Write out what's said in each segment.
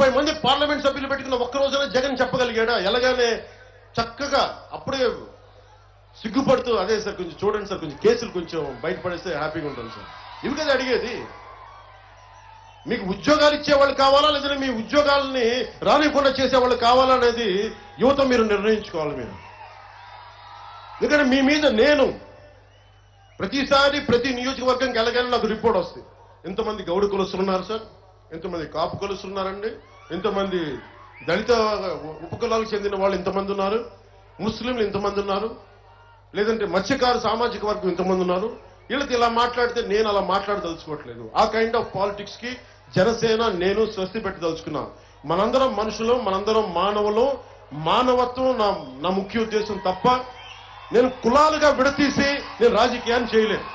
ముప్పై మంది పార్లమెంట్ సభ్యులు పెట్టుకున్న ఒక్క రోజున జగన్ చెప్పగలిగాడా ఎలాగానే చక్కగా అప్పుడే సిగ్గుపడుతూ అదే సార్ కొంచెం చూడండి సార్ కొంచెం కేసులు కొంచెం బయటపడేస్తే హ్యాపీగా ఉంటుంది సార్ ఇవి కదా అడిగేది మీకు ఉద్యోగాలు ఇచ్చేవాళ్ళు కావాలా లేదంటే మీ ఉద్యోగాలని రానివ్వకుండా చేసేవాళ్ళు కావాలా అనేది యువత మీరు నిర్ణయించుకోవాలి మీరు ఎందుకంటే మీ మీద నేను ప్రతిసారి ప్రతి నియోజకవర్గంకి వెళ్ళగానే నాకు రిపోర్ట్ వస్తుంది ఎంతమంది గౌడు కులస్తులు ఉన్నారు సార్ ఎంతమంది కాపు కులస్తులు ఉన్నారండి ఎంతమంది దళిత ఉపకులాలకు చెందిన వాళ్ళు ఎంతమంది ఉన్నారు ముస్లింలు ఎంతమంది ఉన్నారు లేదంటే మత్స్యకారు సామాజిక వర్గం ఇంతమంది ఉన్నారు వీళ్ళకి ఇలా మాట్లాడితే నేను అలా మాట్లాడదలుచుకోవట్లేదు ఆ కైండ్ ఆఫ్ పాలిటిక్స్ కి జనసేన నేను స్వస్తి పెట్టి దలుచుకున్నా మనందరం మనుషులు మనందరం మానవులు మానవత్వం నా నా ముఖ్య ఉద్దేశం తప్ప నేను కులాలుగా విడతీసి నేను రాజకీయాన్ని చేయలేను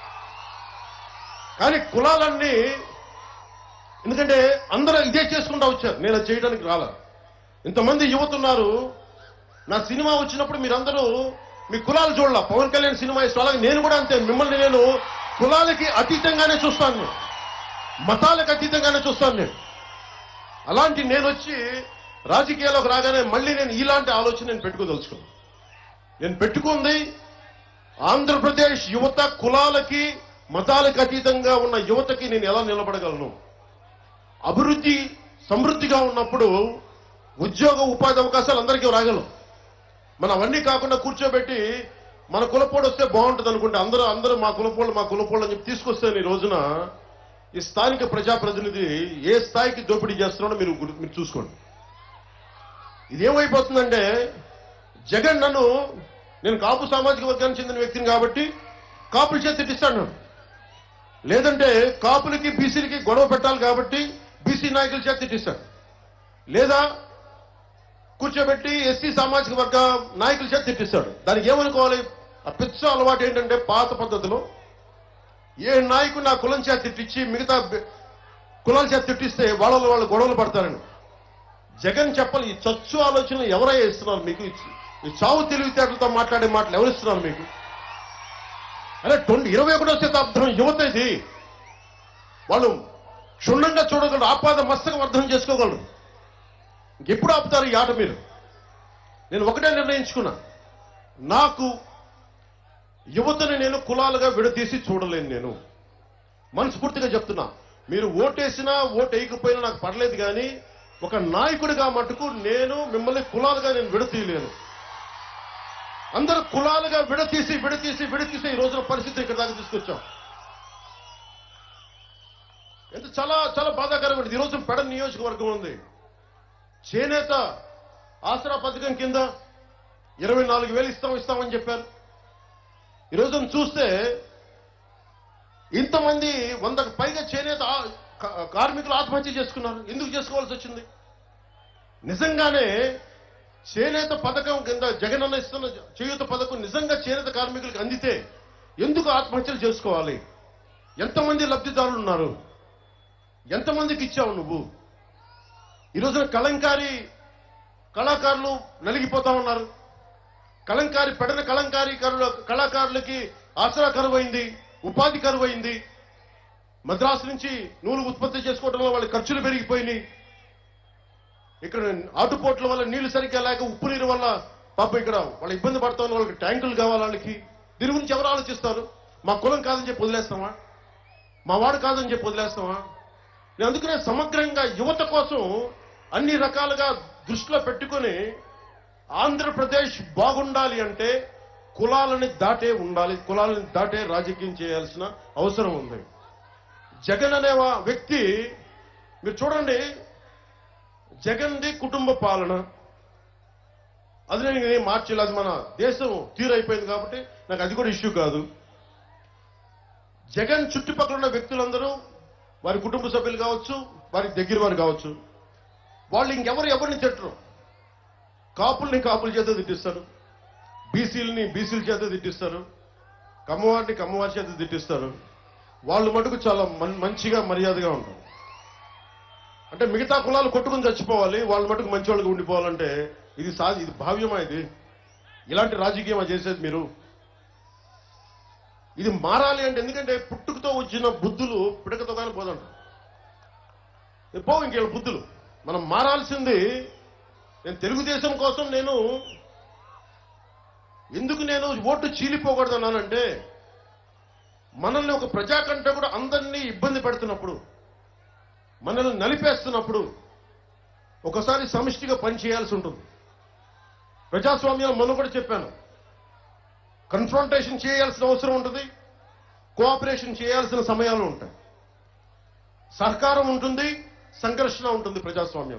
కానీ కులాలన్నీ ఎందుకంటే అందరూ ఇదే చేసుకుంటా వచ్చారు నేను అది చేయడానికి రాలా ఇంతమంది యువత ఉన్నారు నా సినిమా వచ్చినప్పుడు మీరందరూ మీ కులాలు చూడాల పవన్ కళ్యాణ్ సినిమా ఇష్టం అలాగే నేను కూడా అంతే మిమ్మల్ని నేను కులాలకి అతీతంగానే చూస్తాను నేను. మతాలకు అతీతంగానే చూస్తాను నేను అలాంటి నేను వచ్చి రాజకీయాల్లోకి రాగానే మళ్ళీ నేను ఇలాంటి ఆలోచన నేను పెట్టుకోదలుచుకున్నాను నేను పెట్టుకుంది ఆంధ్రప్రదేశ్ యువత కులాలకి మతాలకు అతీతంగా ఉన్న యువతకి నేను ఎలా నిలబడగలను అభివృద్ధి సమృద్ధిగా ఉన్నప్పుడు ఉద్యోగ ఉపాధి అవకాశాలు అందరికీ రాగలం మనం అవన్నీ కాకుండా కూర్చోబెట్టి మన కులపోడు వస్తే బాగుంటుంది అనుకుంటే అందరూ అందరూ మా కులపోళ్ళు మా కులపోళ్ళు అని చెప్పి తీసుకొస్తే ఈ రోజున ఈ స్థానిక ప్రజాప్రతినిధి ఏ స్థాయికి దోపిడీ చేస్తున్నాడో మీరు గుర్తు- మీరు చూసుకోండి ఇదేమైపోతుందంటే జగన్ నన్ను నేను కాపు సామాజిక వర్గానికి చెందిన వ్యక్తిని కాబట్టి కాపుల చేతి తిట్టిస్తాడు నన్ను. లేదంటే కాపులకి బీసీలకి గొడవ పెట్టాలి కాబట్టి బీసీ నాయకుల చేత తిట్టిస్తాడు లేదా కూర్చోబెట్టి ఎస్సీ సామాజిక వర్గ నాయకుల చేత తిట్టిస్తాడు దానికి ఏమనుకోవాలి ఆ పిచ్చ అలవాటు ఏంటంటే పాత పద్ధతిలో ఏ నాయకుడు నా కులం చేత తిట్టించి మిగతా బె- కులాల చేత తిట్టిస్తే వాళ్ళలో వాళ్ళు గొడవలు పడతారని జగన్ చెప్పాలి ఈ చచ్చు ఆలోచనలు ఎవరయ్యా ఇస్తున్నారు మీకు ఈ- ఈ చావు తెలివితేటలతో మాట్లాడే మాటలు ఎవరు ఇస్తున్నారు మీకు అరే ట్వంటీ ఇరవై ఒకటో శతాబ్దం యువత ఇది వాళ్ళు క్షుణ్ణంగా చూడగలరు ఆపాద మస్తకం అర్థం చేసుకోగలరు ఎప్పుడు ఆపుతారు ఈ ఆట మీరు నేను ఒకటే నిర్ణయించుకున్నా నాకు యువతని నేను కులాలుగా విడదీసి చూడలేను నేను మనస్ఫూర్తిగా చెప్తున్నా మీరు ఓటేసినా ఓటు వేయకపోయినా నాకు పర్లేదు కానీ ఒక నాయకుడిగా మటుకు నేను మిమ్మల్ని కులాలుగా నేను విడతీయలేను అందరూ కులాలుగా విడతీసి విడతీసి విడతీసి ఈ రోజున పరిస్థితి ఇక్కడ దాకా తీసుకొచ్చాం ఎంత చాలా చాలా బాధాకరమైనది ఈ రోజు పెడ నియోజకవర్గం ఉంది చేనేత ఆసరా పథకం కింద ఇరవై నాలుగు వేలు ఇస్తాం ఇస్తామని చెప్పారు ఈ రోజు చూస్తే ఇంతమంది వందకు పైగా చేనేత ఆ- కా- కార్మికులు ఆత్మహత్య చేసుకున్నారు ఎందుకు చేసుకోవాల్సి వచ్చింది నిజంగానే చేనేత పథకం కింద జగనన్న ఇస్తున్న చేయూత పథకం నిజంగా చేనేత కార్మికులకు అందితే ఎందుకు ఆత్మహత్యలు చేసుకోవాలి ఎంతమంది లబ్ధిదారులు ఉన్నారు ఎంతమందికి ఇచ్చావు నువ్వు ఈ రోజున కలంకారి కళాకారులు నలిగిపోతా ఉన్నారు కలంకారి పెడన కలంకారి కరుల కళాకారులకి ఆసరా కరువైంది ఉపాధి కరువైంది మద్రాసు నుంచి నూలు ఉత్పత్తి చేసుకోవడంలో వాళ్ళ ఖర్చులు పెరిగిపోయినాయి ఇక్కడ ఆటుపోట్ల వల్ల నీళ్లు సరిగ్గా లేక ఉప్పు నీరు వల్ల పాప ఇక్కడ వాళ్ళ ఇబ్బంది పడతా ఉన్న వాళ్ళకి ట్యాంకులు కావాలి వాళ్ళకి దీని గురించి ఎవరు ఆలోచిస్తారు మా కులం కాదని చెప్పి వదిలేస్తామా మా వాడు కాదని చెప్పి వదిలేస్తామా నేను అందుకనే సమగ్రంగా యువత కోసం అన్ని రకాలుగా దృష్టిలో పెట్టుకొని ఆంధ్రప్రదేశ్ బాగుండాలి అంటే కులాలని దాటే ఉండాలి కులాలని దాటే రాజకీయం చేయాల్సిన అవసరం ఉంది జగన్ అనే వా- వ్యక్తి మీరు చూడండి జగన్ది కుటుంబ పాలన అది నేను ఏం మార్చలేదు అది మన దేశం తీరైపోయింది కాబట్టి నాకు అది కూడా ఇష్యూ కాదు జగన్ చుట్టుపక్కల ఉన్న వ్యక్తులందరూ వారి కుటుంబ సభ్యులు కావచ్చు వారి దగ్గర వారు కావచ్చు వాళ్ళు ఇంకెవరు ఎవరిని తిట్టరు కాపుల్ని కాపుల చేత తిట్టిస్తారు బీసీలని బీసీల చేత తిట్టిస్తారు కమ్మవారిని కమ్మవారి చేత తిట్టిస్తారు వాళ్ళు మటుకు చాలా మన్- మంచిగా మర్యాదగా ఉంటారు అంటే మిగతా కులాలు కొట్టుకుని చచ్చిపోవాలి వాళ్ళ మటుకు మంచి వాళ్ళకి ఉండిపోవాలంటే ఇది సా ఇది భావ్యమా ఇది ఇలాంటి రాజకీయమా చేసేది మీరు ఇది మారాలి అంటే ఎందుకంటే పుట్టుకతో వచ్చిన బుద్ధులు పిడకతో కానీ పోదంట పోవు ఇంకేళ్ళ బుద్ధులు మనం మారాల్సింది నేను తెలుగుదేశం కోసం నేను ఎందుకు నేను ఓటు చీలిపోకూడదు అన్నానంటే మనల్ని ఒక ప్రజాకంటే కూడా అందరినీ ఇబ్బంది పెడుతున్నప్పుడు మనల్ని నలిపేస్తున్నప్పుడు ఒకసారి సమిష్టిగా పనిచేయాల్సి ఉంటుంది ప్రజాస్వామ్యం మొన్న కూడా చెప్పాను కన్ఫ్రంటేషన్ చేయాల్సిన అవసరం ఉంటుంది కోఆపరేషన్ చేయాల్సిన సమయాలు ఉంటాయి సహకారం ఉంటుంది సంఘర్షణ ఉంటుంది ప్రజాస్వామ్యం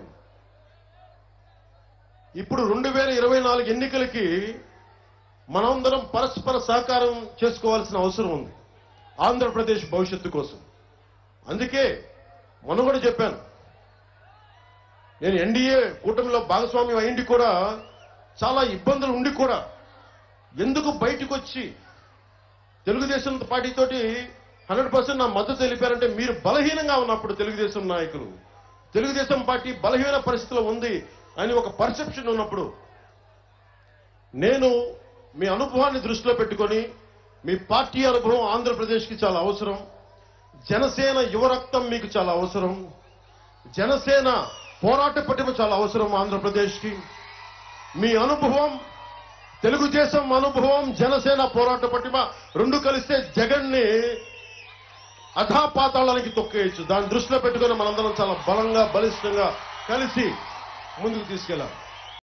ఇప్పుడు రెండు వేల ఇరవై నాలుగు ఎన్నికలకి మనందరం పరస్పర సహకారం చేసుకోవాల్సిన అవసరం ఉంది ఆంధ్రప్రదేశ్ భవిష్యత్తు కోసం అందుకే మొన్న కూడా చెప్పాను నేను ఎన్డీఏ కూటమిలో భాగస్వామ్యం అయింది కూడా చాలా ఇబ్బందులు ఉండి కూడా ఎందుకు బయటకు వచ్చి తెలుగుదేశం పార్టీతోటి హండ్రెడ్ పర్సెంట్ నా మద్దతు తెలిపారంటే మీరు బలహీనంగా ఉన్నప్పుడు తెలుగుదేశం నాయకులు తెలుగుదేశం పార్టీ బలహీన పరిస్థితిలో ఉంది అని ఒక పర్సెప్షన్ ఉన్నప్పుడు నేను మీ అనుభవాన్ని దృష్టిలో పెట్టుకొని మీ పార్టీ అనుభవం ఆంధ్రప్రదేశ్కి చాలా అవసరం జనసేన యువరక్తం మీకు చాలా అవసరం జనసేన పోరాట పటిమ చాలా అవసరం ఆంధ్రప్రదేశ్కి మీ అనుభవం తెలుగుదేశం అనుభవం జనసేన పోరాట పటిమ రెండు కలిస్తే జగన్ ని అధాపాతాళానికి తొక్కేయచ్చు దాన్ని దృష్టిలో పెట్టుకొని మనందరం చాలా బలంగా బలిష్టంగా కలిసి ముందుకు తీసుకెళ్ళాలి